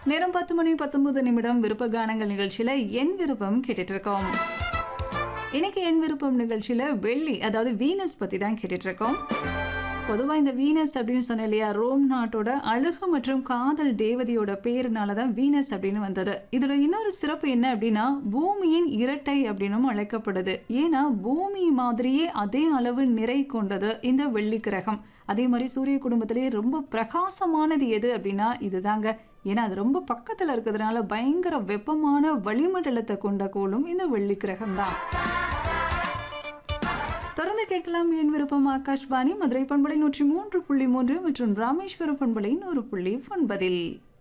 நேரம் பத்து மணி பத்தொன்பது நிமிடம் விருப்ப கானங்கள் நிகழ்ச்சியில என் விருப்பம் கேட்டுட்டு இருக்கோம் இன்னைக்கு என் விருப்பம் நிகழ்ச்சியில வெள்ளி அதாவது வீனஸ் பத்தி தான் கேட்டுட்டு இருக்கோம் பொதுவாக இந்த வீனஸ் அப்படின்னு சொன்னேன் இல்லையா ரோம் நாட்டோட அழகு மற்றும் காதல் தேவதையோட பேருனால தான் வீனஸ் அப்படின்னு வந்தது இதோட இன்னொரு சிறப்பு என்ன அப்படின்னா பூமியின் இரட்டை அப்படின்னும் அழைக்கப்படுது ஏன்னா பூமி மாதிரியே அதே அளவு நிறை கொண்டது இந்த வெள்ளி கிரகம் அதே மாதிரி சூரிய குடும்பத்திலேயே ரொம்ப பிரகாசமானது எது அப்படின்னா இதுதாங்க ஏன்னா அது ரொம்ப பக்கத்தில் இருக்கிறதுனால பயங்கர வெப்பமான வளிமண்டலத்தை கொண்ட கோளும் இந்த வெள்ளி கிரகம் தான் தொடர்ந்து கேட்கலாம் என் விருப்பம் ஆகாஷ்வாணி மதுரை பண்பலை நூற்றி மூன்று புள்ளி மூன்று மற்றும் ராமேஸ்வர பண்பலை நூறு புள்ளி ஒன்பதில்